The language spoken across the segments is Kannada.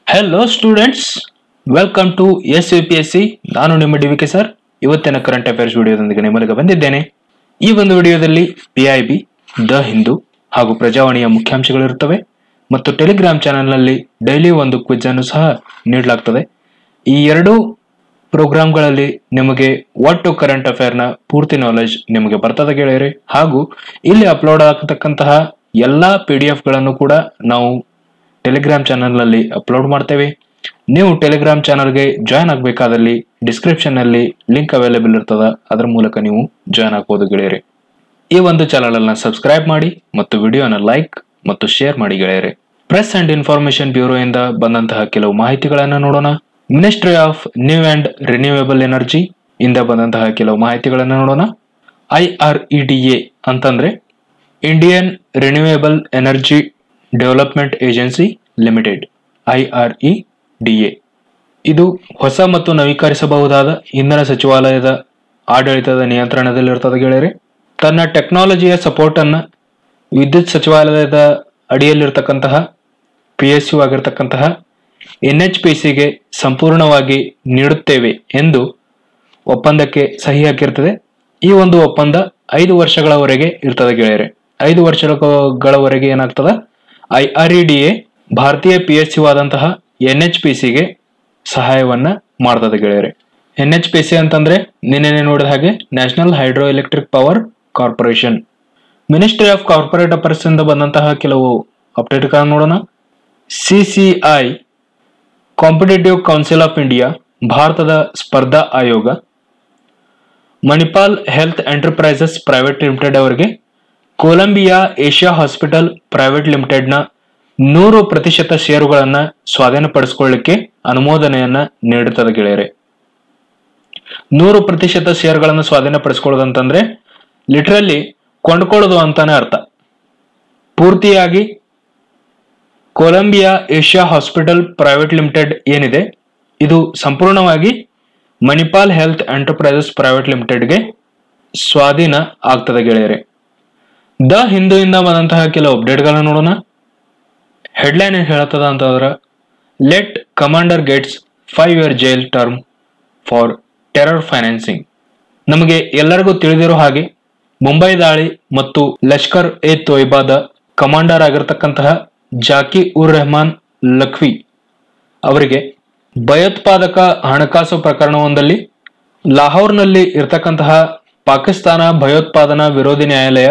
hello students welcome to S U P S C ನಾನು ನಿಮ್ಮ ಡಿ ವಿ ಕೆ ಸರ್ ಇವತ್ತಿನ ಕರೆಂಟ್ ಅಫೇರ್ಸ್ ವಿಡಿಯೋದೊಂದಿಗೆ ನಿಮ್ಮಲ್ಲಿಗೆ ಬಂದಿದ್ದೇನೆ ಈ ಒಂದು ವಿಡಿಯೋದಲ್ಲಿ P I B the Hindu ಹಾಗೂ ಪ್ರಜಾವಾಣಿಯ ಮುಖ್ಯಾಂಶಗಳಿರುತ್ತವೆ ಮತ್ತು ಟೆಲಿಗ್ರಾಮ್ ಚಾನೆಲ್ನಲ್ಲಿ ಡೈಲಿ ಒಂದು ಕ್ವಿಜ್ ಅನ್ನು ಸಹ ನೀಡಲಾಗ್ತದೆ ಈ ಎರಡೂ ಪ್ರೋಗ್ರಾಮ್ಗಳಲ್ಲಿ ನಿಮಗೆ ಒಟ್ಟು ಕರೆಂಟ್ ಅಫೇರ್ನ ಪೂರ್ತಿ ನಾಲೆಜ್ ನಿಮಗೆ ಬರ್ತದೆ ಗೆಳೆಯರೆ ಹಾಗೂ ಇಲ್ಲಿ ಅಪ್ಲೋಡ್ ಆಗತಕ್ಕಂತಹ ಎಲ್ಲಾ ಪಿ ಡಿ ಎಫ್ಗಳನ್ನು ಕೂಡ ನಾವು ಟೆಲಿಗ್ರಾಮ್ ಚಾನಲ್ನಲ್ಲಿ ಅಪ್ಲೋಡ್ ಮಾಡ್ತೇವೆ ನೀವು ಟೆಲಿಗ್ರಾಮ್ ಚಾನಲ್ಗೆ ಜಾಯ್ನ್ ಆಗಬೇಕಾದಲ್ಲಿ ಡಿಸ್ಕ್ರಿಪ್ಷನ್ ನಲ್ಲಿ ಲಿಂಕ್ ಅವೈಲೇಬಲ್ ಇರ್ತದ ಅದರ ಮೂಲಕ ನೀವು ಜಾಯ್ನ್ ಆಗ್ಬೋದು ಗೆಳೆಯರೆ ಈ ಒಂದು ಚಾನಲ್ ಅನ್ನ ಸಬ್ಸ್ಕ್ರೈಬ್ ಮಾಡಿ ಮತ್ತು ವಿಡಿಯೋನ ಲೈಕ್ ಮತ್ತು ಶೇರ್ ಮಾಡಿ ಗೆಳೆಯರೆ ಪ್ರೆಸ್ ಅಂಡ್ ಇನ್ಫಾರ್ಮೇಶನ್ ಬ್ಯೂರೋ ಇಂದ ಬಂದಂತಹ ಕೆಲವು ಮಾಹಿತಿಗಳನ್ನ ನೋಡೋಣ Ministry of New and Renewable Energy ಇಂದ ಬಂದಂತಹ ಕೆಲವು ಮಾಹಿತಿಗಳನ್ನ ನೋಡೋಣ I R E D A ಅಂತಂದ್ರೆ Indian Renewable Energy Development Agency Limited I R E D A ಇದು ಹೊಸ ಮತ್ತು ನವೀಕರಿಸಬಹುದಾದ ಇಂಧನ ಸಚಿವಾಲಯದ ಆಡಳಿತದ ನಿಯಂತ್ರಣದಲ್ಲಿರ್ತದೆ ಗೆಳೆಯರೆ ತನ್ನ ಟೆಕ್ನಾಲಜಿಯ ಸಪೋರ್ಟ್ ಅನ್ನ ವಿದ್ಯುತ್ ಸಚಿವಾಲಯದ ಅಡಿಯಲ್ಲಿರ್ತಕ್ಕಂತಹ ಪಿ ಎಸ್ ಯು ಆಗಿರ್ತಕ್ಕಂತಹ ಎನ್ ಎಚ್ ಪಿ ಸಿಗೆ ಸಂಪೂರ್ಣವಾಗಿ ನೀಡುತ್ತೇವೆ ಎಂದು ಒಪ್ಪಂದಕ್ಕೆ ಸಹಿ ಹಾಕಿರ್ತದೆ ಈ ಒಂದು ಒಪ್ಪಂದ ಐದು ವರ್ಷಗಳವರೆಗೆ ಇರ್ತದೆ ಗೆಳೆಯರೆ ಐದು ವರ್ಷಗಳವರೆಗೆ ಏನಾಗ್ತದ I R E D A ಭಾರತೀಯ ಪಿ ಎಸ್ ಯು ಆದಂತಹ ಎನ್ ಎಚ್ ಪಿ ಸಿಗೆ ಸಹಾಯವನ್ನ ಮಾಡ್ತದೆ ಗೆಳೆಯರೆ ಎನ್ ಎಚ್ ಪಿ ಸಿ ಅಂತಂದ್ರೆ ನಿನ್ನೆ ನೋಡಿದ ಹಾಗೆ National Hydro Electric Power Corporation Ministry of Corporate Affairs ಇಂದ ಬಂದಂತಹ ಕೆಲವು ಅಪ್ಡೇಟ್ ನೋಡೋಣ CCI Competitive Council of India ಭಾರತದ ಸ್ಪರ್ಧಾ ಆಯೋಗ Manipal Health Enterprises Private Limited ಅವರಿಗೆ ಕೊಲಂಬಿಯಾ ಏಷ್ಯಾ ಹಾಸ್ಪಿಟಲ್ ಪ್ರೈವೇಟ್ ಲಿಮಿಟೆಡ್ನ ನೂರು ಪ್ರತಿಶತ ಷೇರುಗಳನ್ನ ಸ್ವಾಧೀನಪಡಿಸಿಕೊಳ್ಳಿಕ್ಕೆ ಅನುಮೋದನೆಯನ್ನ ನೀಡುತ್ತದೆ ಗೆಳೆಯರೆ ನೂರು ಪ್ರತಿಶತ ಷೇರುಗಳನ್ನು ಸ್ವಾಧೀನಪಡಿಸಿಕೊಳ್ಳೋದಂತಂದ್ರೆ ಲಿಟ್ರಲಿ ಕೊಂಡ್ಕೊಳ್ಳೋದು ಅಂತಾನೆ ಅರ್ಥ ಪೂರ್ತಿಯಾಗಿ Columbia Asia Hospital Private Limited ಏನಿದೆ ಇದು ಸಂಪೂರ್ಣವಾಗಿ ಮಣಿಪಾಲ್ ಹೆಲ್ತ್ ಎಂಟರ್ಪ್ರೈಸಸ್ ಪ್ರೈವೇಟ್ ಲಿಮಿಟೆಡ್ಗೆ ಸ್ವಾಧೀನ ಆಗ್ತದೆ ಗೆಳೆಯರೆ ದ ಹಿಂದೂಯಿಂದ ಬಂದಂತಹ ಕೆಲವು ಅಪ್ಡೇಟ್ಗಳನ್ನ ನೋಡೋಣ ಹೆಡ್ಲೈನ್ ಏನ್ ಹೇಳತ್ತದ ಅಂತಂದ್ರ LeT commander gets five year jail term for terror financing ನಮಗೆ ಎಲ್ಲರಿಗೂ ತಿಳಿದಿರೋ ಹಾಗೆ ಮುಂಬೈ ದಾಳಿ ಮತ್ತು ಲಷ್ಕರ್ ಎ ತೊಯ್ಬಾದ ಕಮಾಂಡರ್ ಆಗಿರ್ತಕ್ಕಂತಹ ಜಾಕಿ ಉರ್ ರೆಹಮಾನ್ ಲಖ್ವಿ ಅವರಿಗೆ ಭಯೋತ್ಪಾದಕ ಹಣಕಾಸು ಪ್ರಕರಣವೊಂದಲ್ಲಿ ಲಾಹೋರ್ನಲ್ಲಿ ಇರತಕ್ಕಂತಹ ಪಾಕಿಸ್ತಾನ ಭಯೋತ್ಪಾದನಾ ವಿರೋಧಿ ನ್ಯಾಯಾಲಯ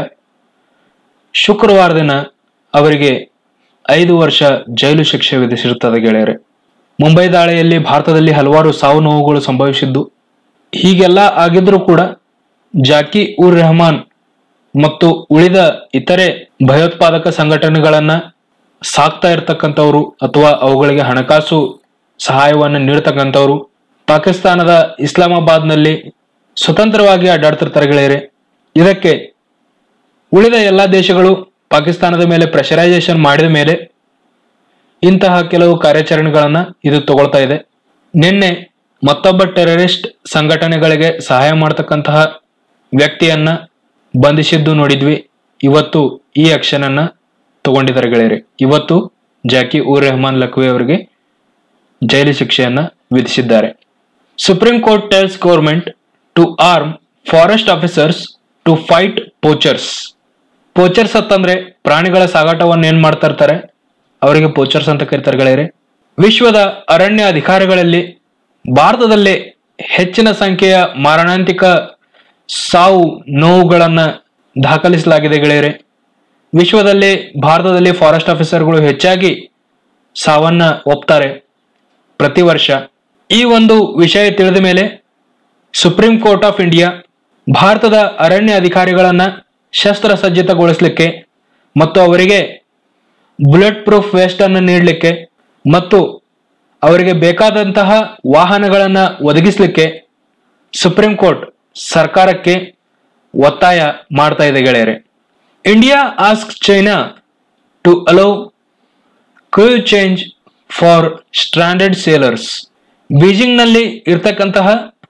ಶುಕ್ರವಾರ ದಿನ ಅವರಿಗೆ ಐದು ವರ್ಷ ಜೈಲು ಶಿಕ್ಷೆ ವಿಧಿಸಿರುತ್ತದೆ ಗೆಳೆಯರೆ ಮುಂಬೈ ದಾಳಿಯಲ್ಲಿ ಭಾರತದಲ್ಲಿ ಹಲವಾರು ಸಾವು ನೋವುಗಳು ಸಂಭವಿಸಿದ್ದು ಹೀಗೆಲ್ಲ ಆಗಿದ್ರೂ ಕೂಡ ಜಾಕಿ ಉರ್ ರೆಹಮಾನ್ ಮತ್ತು ಉಳಿದ ಇತರೆ ಭಯೋತ್ಪಾದಕ ಸಂಘಟನೆಗಳನ್ನ ಸಾಕ್ತಾ ಇರ್ತಕ್ಕಂಥವ್ರು ಅಥವಾ ಅವುಗಳಿಗೆ ಹಣಕಾಸು ಸಹಾಯವನ್ನು ನೀಡತಕ್ಕಂಥವ್ರು ಪಾಕಿಸ್ತಾನದ ಇಸ್ಲಾಮಾಬಾದ್ನಲ್ಲಿ ಸ್ವತಂತ್ರವಾಗಿ ಅಡ್ಡಾಡ್ತಿರ್ತಾರೆ ಗೆಳೆಯರೆ ಇದಕ್ಕೆ ಉಳಿದ ಎಲ್ಲಾ ದೇಶಗಳು ಪಾಕಿಸ್ತಾನದ ಮೇಲೆ ಪ್ರೆಷರೈಸೇಷನ್ ಮಾಡಿದ ಮೇಲೆ ಇಂತಹ ಕೆಲವು ಕಾರ್ಯಾಚರಣೆಗಳನ್ನ ಇದು ತಗೊಳ್ತಾ ಇದೆ ನಿನ್ನೆ ಮತ್ತೊಬ್ಬ ಟೆರರಿಸ್ಟ್ ಸಂಘಟನೆಗಳಿಗೆ ಸಹಾಯ ಮಾಡತಕ್ಕಂತಹ ವ್ಯಕ್ತಿಯನ್ನ ಬಂಧಿಸಿದ್ದು ನೋಡಿದ್ವಿ ಇವತ್ತು ಈ ಆಕ್ಷನ್ ಅನ್ನ ತಗೊಂಡಿದ್ದಾರೆ ಗೆಳೆಯರೆ ಇವತ್ತು ಜಾಕಿ ಉರ್ ರೆಹಮಾನ್ ಲಖ್ವಿ ಅವರಿಗೆ ಜೈಲು ಶಿಕ್ಷೆಯನ್ನ ವಿಧಿಸಿದ್ದಾರೆ Supreme Court tells government to arm forest officers to fight poachers poachers ಅಂತಂದ್ರೆ ಪ್ರಾಣಿಗಳ ಸಾಗಾಟವನ್ನು ಏನ್ ಮಾಡ್ತಾ ಇರ್ತಾರೆ ಅವರಿಗೆ ಪೋಚರ್ಸ್ ಅಂತ ಕರೀತಾರೆ ಗೆಳೆಯರೆ ವಿಶ್ವದ ಅರಣ್ಯ ಅಧಿಕಾರಿಗಳಲ್ಲಿ ಭಾರತದಲ್ಲೇ ಹೆಚ್ಚಿನ ಸಂಖ್ಯೆಯ ಮಾರಣಾಂತಿಕ ಸಾವು ನೋವುಗಳನ್ನ ದಾಖಲಿಸಲಾಗಿದೆ ಗೆಳೆಯರೆ ವಿಶ್ವದಲ್ಲಿ ಭಾರತದಲ್ಲಿ ಫಾರೆಸ್ಟ್ ಆಫೀಸರ್ಗಳು ಹೆಚ್ಚಾಗಿ ಸಾವನ್ನ ಒಪ್ತಾರೆ ಪ್ರತಿ ವರ್ಷ ಈ ಒಂದು ವಿಷಯ ತಿಳಿದ ಮೇಲೆ ಸುಪ್ರೀಂ ಕೋರ್ಟ್ ಆಫ್ ಇಂಡಿಯಾ ಭಾರತದ ಅರಣ್ಯ ಅಧಿಕಾರಿಗಳನ್ನ ಶಸ್ತ್ರಸಜ್ಜಿತಗೊಳಿಸಲಿಕ್ಕೆ ಮತ್ತು ಅವರಿಗೆ ಬುಲೆಟ್ ಪ್ರೂಫ್ ವೆಸ್ಟ್ ಅನ್ನು ನೀಡಲಿಕ್ಕೆ ಮತ್ತು ಅವರಿಗೆ ಬೇಕಾದಂತಹ ವಾಹನಗಳನ್ನ ಒದಗಿಸಲಿಕ್ಕೆ ಸುಪ್ರೀಂ ಕೋರ್ಟ್ ಸರ್ಕಾರಕ್ಕೆ ಒತ್ತಾಯ ಮಾಡ್ತಾ ಇದೆ ಗೆಳೆಯರೆ India ask China to allow crew change for stranded sailors ಬೀಜಿಂಗ್ನಲ್ಲಿ ಇರ್ತಕ್ಕಂತಹ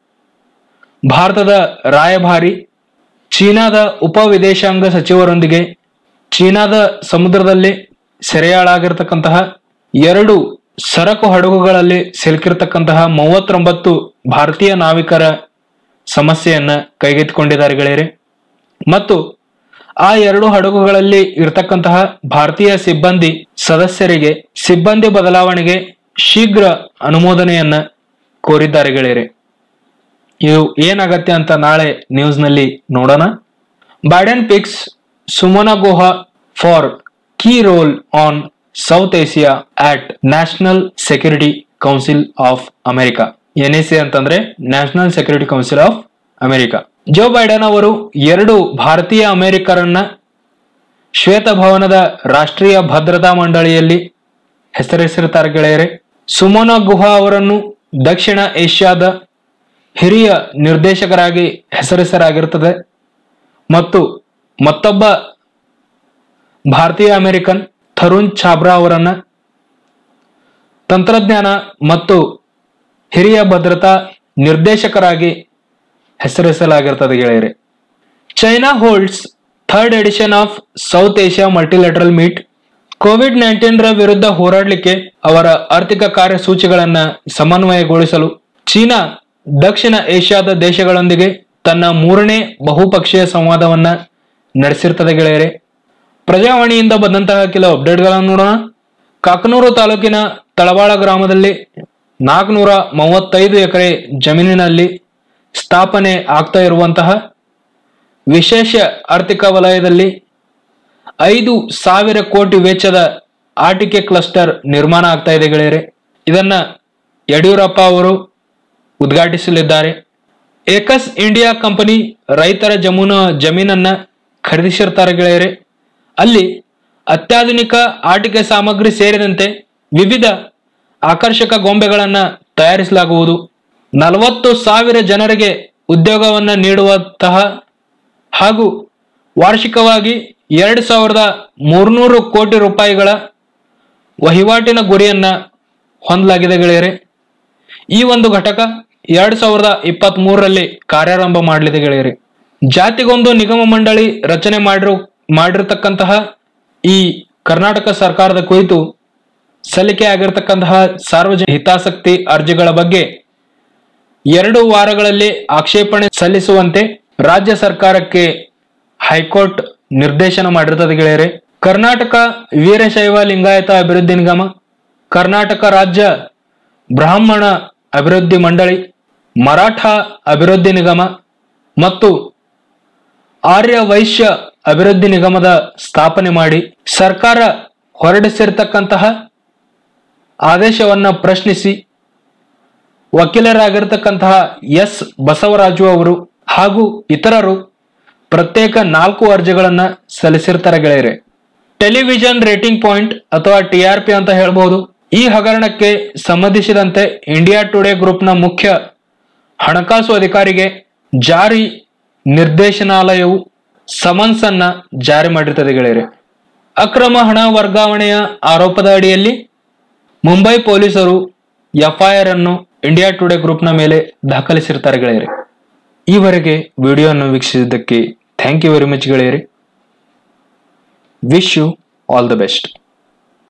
ಭಾರತದ ರಾಯಭಾರಿ ಚೀನಾದ ಉಪ ವಿದೇಶಾಂಗ ಸಚಿವರೊಂದಿಗೆ ಚೀನಾದ ಸಮುದ್ರದಲ್ಲಿ ಸೆರೆಯಾಳಾಗಿರ್ತಕ್ಕಂತಹ ಎರಡು ಸರಕು ಹಡಗುಗಳಲ್ಲಿ ಸಿಲುಕಿರ್ತಕ್ಕಂತಹ ಮೂವತ್ತೊಂಬತ್ತು ಭಾರತೀಯ ನಾವಿಕರ ಸಮಸ್ಯೆಯನ್ನ ಕೈಗೆತ್ತಿಕೊಂಡಿದ್ದಾರೆ ಗೆಳೆಯರೆ ಮತ್ತು ಆ ಎರಡು ಹಡಗುಗಳಲ್ಲಿ ಇರತಕ್ಕಂತಹ ಭಾರತೀಯ ಸಿಬ್ಬಂದಿ ಸದಸ್ಯರಿಗೆ ಸಿಬ್ಬಂದಿ ಬದಲಾವಣೆಗೆ ಶೀಘ್ರ ಅನುಮೋದನೆಯನ್ನ ಕೋರಿದ್ದಾರೆ ಗೆಳೆಯರೆ ಇದು ಏನಾಗತ್ತೆ ಅಂತ ನಾಳೆ ನ್ಯೂಸ್ ನಲ್ಲಿ ನೋಡೋಣ Biden picks Sumana Guha for key role on South Asia at National Security Council of America NSC ಅಂತಂದ್ರೆ National Security Council of America Joe Biden ಅವರು ಎರಡು ಭಾರತೀಯ ಅಮೆರಿಕರನ್ನ ಶ್ವೇತಭವನದ ರಾಷ್ಟ್ರೀಯ ಭದ್ರತಾ ಮಂಡಳಿಯಲ್ಲಿ ಹೆಸರಿಸಿರುತ್ತಾರೆ ಗೆಳೆಯರೆ ಸುಮೋನ ಗುಹಾ ಅವರನ್ನು ದಕ್ಷಿಣ ಏಷ್ಯಾದ ಹಿರಿಯ ನಿರ್ದೇಶಕರಾಗಿ ಹೆಸರಿಸಲಾಗಿರುತ್ತದೆ ಮತ್ತು ಮತ್ತೊಬ್ಬ ಭಾರತೀಯ ಅಮೆರಿಕನ್ ಥರುಣ್ ಛಾಬ್ರಾ ಅವರನ್ನ ತಂತ್ರಜ್ಞಾನ ಮತ್ತು ಹಿರಿಯ ಭದ್ರತಾ ನಿರ್ದೇಶಕರಾಗಿ ಹೆಸರಿಸಲಾಗಿರುತ್ತದೆ ಗೆಳೆಯರೆ China holds third edition of South Asia multilateral meet COVID nineteen ರ ವಿರುದ್ಧ ಹೋರಾಡಲಿಕ್ಕೆ ಅವರ ಆರ್ಥಿಕ ಕಾರ್ಯಸೂಚಿಗಳನ್ನ ಸಮನ್ವಯಗೊಳಿಸಲು ಚೀನಾ ದಕ್ಷಿಣ ಏಷ್ಯಾದ ದೇಶಗಳೊಂದಿಗೆ ತನ್ನ ಮೂರನೇ ಬಹುಪಕ್ಷೀಯ ಸಂವಾದವನ್ನ ನಡೆಸಿರ್ತದೆ ಗೆಳೆಯರೆ ಪ್ರಜಾವಾಣಿಯಿಂದ ಬಂದಂತಹ ಕೆಲವು ಅಪ್ಡೇಟ್ಗಳನ್ನು ನೋಡೋಣ ಕಾಕನೂರು ತಾಲೂಕಿನ ತಳವಾಳ ಗ್ರಾಮದಲ್ಲಿ ನಾಲ್ಕುನೂರ ಮೂವತ್ತೈದು ಎಕರೆ ಜಮೀನಿನಲ್ಲಿ ಸ್ಥಾಪನೆ ಆಗ್ತಾ ಇರುವಂತಹ ವಿಶೇಷ ಆರ್ಥಿಕ ವಲಯದಲ್ಲಿ ಐದು ಸಾವಿರ ಕೋಟಿ ವೆಚ್ಚದ ಆಟಿಕೆ ಕ್ಲಸ್ಟರ್ ನಿರ್ಮಾಣ ಆಗ್ತಾ ಇದೆ ಗೆಳೆಯರೆ ಇದನ್ನ ಯಡಿಯೂರಪ್ಪ ಅವರು ಉದ್ಘಾಟಿಸಲಿದ್ದಾರೆ ಏಕಸ್ ಇಂಡಿಯಾ ಕಂಪನಿ ರೈತರ ಜಮೂನ ಜಮೀನನ್ನ ಖರೀದಿಸಿರ್ತಾರೆ ಗೆಳೆಯರೆ ಅಲ್ಲಿ ಅತ್ಯಾಧುನಿಕ ಆಟಿಕೆ ಸಾಮಗ್ರಿ ಸೇರಿದಂತೆ ವಿವಿಧ ಆಕರ್ಷಕ ಗೊಂಬೆಗಳನ್ನ ತಯಾರಿಸಲಾಗುವುದು ನಲವತ್ತು ಸಾವಿರ ಜನರಿಗೆ ಉದ್ಯೋಗವನ್ನ ನೀಡುವಂತಹ ಹಾಗೂ ವಾರ್ಷಿಕವಾಗಿ ಎರಡು ಸಾವಿರದ ಮೂರ್ನೂರು ಕೋಟಿ ರೂಪಾಯಿಗಳ ವಹಿವಾಟಿನ ಗುರಿಯನ್ನ ಹೊಂದಲಾಗಿದೆ ಗೆಳೆಯರೆ ಈ ಒಂದು ಘಟಕ ಎರಡ್ ಸಾವಿರದ ಇಪ್ಪತ್ತ್ ಮೂರರಲ್ಲಿ ಕಾರ್ಯಾರಂಭ ಮಾಡಲಿದೆ ಗೆಳೆಯರೆ ಜಾತಿಗೊಂದು ನಿಗಮ ಮಂಡಳಿ ರಚನೆ ಮಾಡಿರು ಮಾಡಿರ್ತಕ್ಕಂತಹ ಈ ಕರ್ನಾಟಕ ಸರ್ಕಾರದ ಕುರಿತು ಸಲ್ಲಿಕೆ ಆಗಿರತಕ್ಕಂತಹ ಸಾರ್ವಜನಿಕ ಹಿತಾಸಕ್ತಿ ಅರ್ಜಿಗಳ ಬಗ್ಗೆ ಎರಡು ವಾರಗಳಲ್ಲಿ ಆಕ್ಷೇಪಣೆ ಸಲ್ಲಿಸುವಂತೆ ರಾಜ್ಯ ಸರ್ಕಾರಕ್ಕೆ ಹೈಕೋರ್ಟ್ ನಿರ್ದೇಶನ ಮಾಡಿರ್ತದೆ ಗೆಳೆಯರೆ ಕರ್ನಾಟಕ ವೀರಶೈವ ಲಿಂಗಾಯತ ಅಭಿವೃದ್ಧಿ ನಿಗಮ ಕರ್ನಾಟಕ ರಾಜ್ಯ ಬ್ರಾಹ್ಮಣ ಅಭಿವೃದ್ಧಿ ಮಂಡಳಿ ಮರಾಠ ಅಭಿವೃದ್ಧಿ ನಿಗಮ ಮತ್ತು ಆರ್ಯ ವೈಶ್ಯ ಅಭಿವೃದ್ಧಿ ನಿಗಮದ ಸ್ಥಾಪನೆ ಮಾಡಿ ಸರ್ಕಾರ ಹೊರಡಿಸಿರ್ತಕ್ಕಂತಹ ಆದೇಶವನ್ನ ಪ್ರಶ್ನಿಸಿ ವಕೀಲರಾಗಿರ್ತಕ್ಕಂತಹ ಎಸ್ ಬಸವರಾಜು ಅವರು ಹಾಗೂ ಇತರರು ಪ್ರತ್ಯೇಕ ನಾಲ್ಕು ಅರ್ಜಿಗಳನ್ನ ಸಲ್ಲಿಸಿರ್ತಾರೆ ಗೆಳೆಯರೆ ಟೆಲಿವಿಷನ್ ರೇಟಿಂಗ್ ಪಾಯಿಂಟ್ ಅಥವಾ ಟಿಆರ್ಪಿ ಅಂತ ಹೇಳ್ಬಹುದು ಈ ಹಗರಣಕ್ಕೆ ಸಂಬಂಧಿಸಿದಂತೆ ಇಂಡಿಯಾ ಟುಡೇ ಗ್ರೂಪ್ನ ಮುಖ್ಯ ಹಣಕಾಸು ಅಧಿಕಾರಿಗೆ ಜಾರಿ ನಿರ್ದೇಶನಾಲಯವು ಸಮನ್ಸ್ ಅನ್ನ ಜಾರಿ ಮಾಡಿರ್ತದೆ ಗೆಳೆಯರೆ ಅಕ್ರಮ ಹಣ ವರ್ಗಾವಣೆಯ ಆರೋಪದ ಅಡಿಯಲ್ಲಿ ಮುಂಬೈ ಪೊಲೀಸರು ಎಫ್ಐಆರ್ ಅನ್ನು ಇಂಡಿಯಾ ಟುಡೇ ಗ್ರೂಪ್ನ ಮೇಲೆ ದಾಖಲಿಸಿರ್ತಾರೆ ಗೆಳೆಯರೆ ಈವರೆಗೆ ವಿಡಿಯೋವನ್ನು ವೀಕ್ಷಿಸಿದ್ದಕ್ಕೆ ಥ್ಯಾಂಕ್ ಯು ವೆರಿ ಮಚ್ ಗೆಳೆಯರೆ wish you all the best